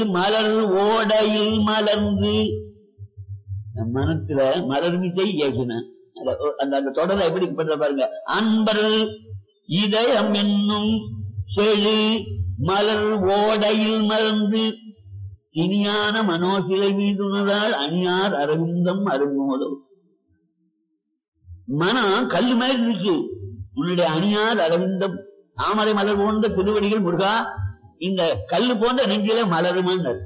மலர் ஓடையில் மலர்ந்து நம் மனத்துல மலர் மிசை ஏகின அந்த அந்த தொடரை எப்படி பண்ற பாருங்க அன்பர் இதயம் என்னும் செழு மலர் ஓடையில் மலர்ந்து இனியான மனோசிலை மீதுனதால் அணியார் அரவிந்தம் அருங்கோதோ மனம் கல்லு மாதிரி இருக்கு உன்னுடைய அணியார் அரவிந்தம் தாமரை மலர் போன்ற திருவடிகள் முருகா இந்த கல்லு போன்ற நெஞ்சில மலருமான்னார்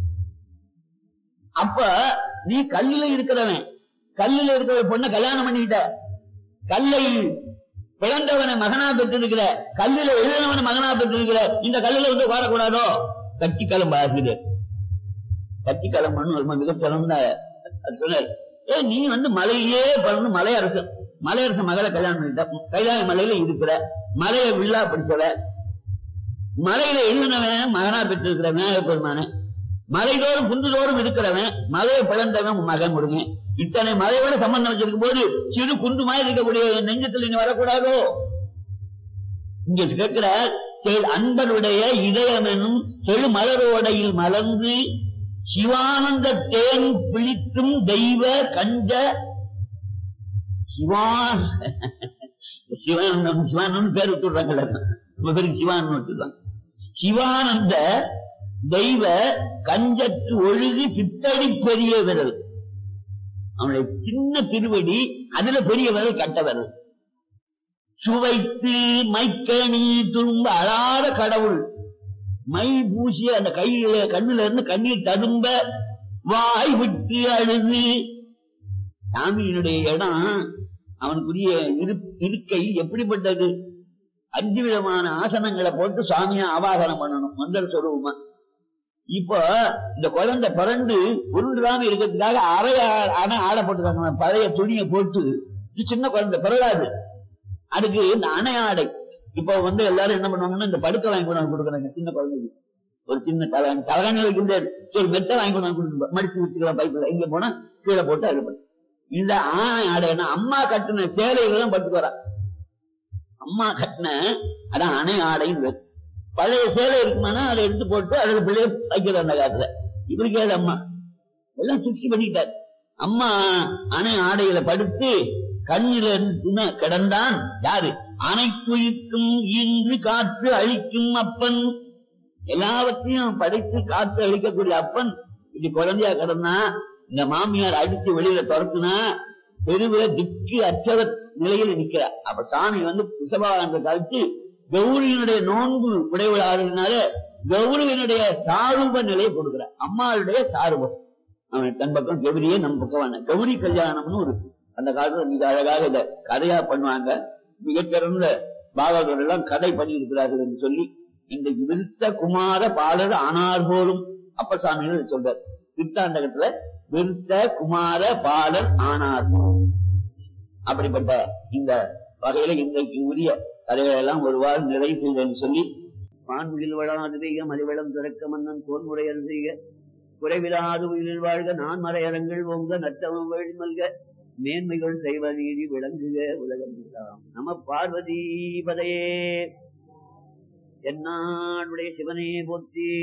அப்ப நீ கல்லுல இருக்கிறவன் கல்லுல இருக்கிற பொண்ணை கல்யாணம் பண்ணிக்கிட்ட கல்லை பிளந்தவனை மகனா பெற்றிருக்கிற கல்லுல எழுதினவனை மகனா பெற்றிருக்கிற இந்த கல்லுல வந்து வாரக்கூடாதோ கட்சிக்கலம் ஆசிரியர் கட்சிக்கலம் ரொம்ப மிகச்சிறந்த சொன்னார் ஏ நீ வந்து மலையிலே பிறந்து மலையரசன் மலையரசன் மகளை கல்யாணம் பண்ணிட்ட கைலாய மலையில இருக்கிற மலையை வில்லா படிச்சவ மலையில எழுதினவன் மகனா பெற்றிருக்கிற விநாயக பெருமான மலைதோறும் குன்றுதோறும் இருக்கிறவன் மலையை பிளந்தவன் மகன் முருகன் இத்தனை மலையோட சம்பந்தம் வச்சிருக்கும் போது சிறு குண்டு மாதிரி இருக்கக்கூடிய நெஞ்சத்தில் நீ வரக்கூடாதோ இங்க கேட்கிற அன்பருடைய இதயம் எனும் செழு மலரோடையில் மலர்ந்து சிவானந்த தேன் பிழிக்கும் தெய்வ கஞ்ச சிவான் சிவானந்தம் சிவானந்தம் பேர் விட்டுடுறாங்கல்ல நம்ம பேருக்கு சிவானந்தம் வச்சிருக்காங்க சிவானந்த தெய்வ கஞ்சத்து ஒழுகு சித்தடி பெரிய விரல் அவனுடைய சின்ன திருவடி அதுல பெரிய விரல் கட்ட விரல் சுவைத்து மைக்கணி துரும்ப அழாத கடவுள் மை பூசி அந்த கையில கண்ணுல இருந்து கண்ணீர் ததும்ப வாய் விட்டு அழுது சாமியினுடைய இடம் அவனுக்குரிய இருக்கை எப்படிப்பட்டது அஞ்சு விதமான ஆசனங்களை போட்டு சாமியை ஆவாகனம் பண்ணணும் மந்திர சொருபமா இப்போ இந்த குழந்தை பிறந்து உருண்டுடாம இருக்கிறதுக்காக அறைய அணை ஆடை போட்டுருக்காங்க பழைய துணியை போட்டு சின்ன குழந்தை பிறகாது அதுக்கு இந்த அணை ஆடை இப்ப வந்து எல்லாரும் என்ன பண்ணுவாங்கன்னா இந்த படுக்கை வாங்கி கொண்டு கொடுக்குறாங்க சின்ன குழந்தைக்கு ஒரு சின்ன தலகாணி தலகாணி வைக்கின்ற ஒரு மெத்த வாங்கி கொண்டு கொடுத்து மடிச்சு வச்சுக்கலாம் பைப்பில் இங்க போனா கீழே போட்டு அது பண்ணு இந்த ஆணை ஆடைனா அம்மா கட்டின சேலைகள் பட்டு வரா அம்மா கட்டின அதான் அணை ஆடைன்னு பழைய சேலை இருக்குமானா அதை எடுத்து போட்டு அதுல பிள்ளைய வைக்கிற அந்த காலத்துல இவருக்கு ஏது அம்மா எல்லாம் சுத்தி பண்ணிட்டார் அம்மா அணை ஆடையில படுத்து கண்ணில கிடந்தான் யாரு அனைத்துயிர்க்கும் இன்று காற்று அழிக்கும் அப்பன் எல்லாவற்றையும் படைத்து காற்று அழிக்கக்கூடிய அப்பன் இப்படி குழந்தையா கிடந்தா இந்த மாமியார் அடிச்சு வெளியில துரத்துனா பெருவில திக்கு அச்சத நிலையில நிக்கிறார் அப்ப சாமி வந்து பிசபாகாந்த கழிச்சு கௌரியினுடைய நோன்பு உடையவளாகிறதுனால கௌரவனுடைய சாரூப நிலையை கொடுக்கிறார் அம்மாவுடைய சாரூபம் அவன் தன் பக்கம் கௌரியே நம் பக்கம் கௌரி கல்யாணம்னு ஒரு அந்த காலத்துல மிக அழகாக இத கதையா பண்ணுவாங்க மிகச்சிறந்த பாபாக்கள் எல்லாம் கதை பண்ணி இருக்கிறார்கள் என்று சொல்லி இன்றைக்கு விருத்த குமார பாலர் ஆனார் போலும் அப்பசாமிகள் சொல்றார் திருத்தாண்டகத்துல விருத்த குமார பாலர் ஆனார் போலும் அப்படிப்பட்ட இந்த வகையில இன்றைக்கு உரிய கதைகள் எல்லாம் ஒருவாறு நிறைவு செய்தேன் சொல்லி மான்முகில் வளாது பெய்க மலிவளம் திறக்க மன்னன் தோன்முறையல் செய்க குறைவிலாது உயிரில் வாழ்க நான் மறையரங்கள் ஓங்க நத்தமம் வழி மல்க மேன்மைகள் செய்வ நீதி விளங்குக உலகம் நம பார்வதி பதையே என்னாடுடைய சிவனே போற்றி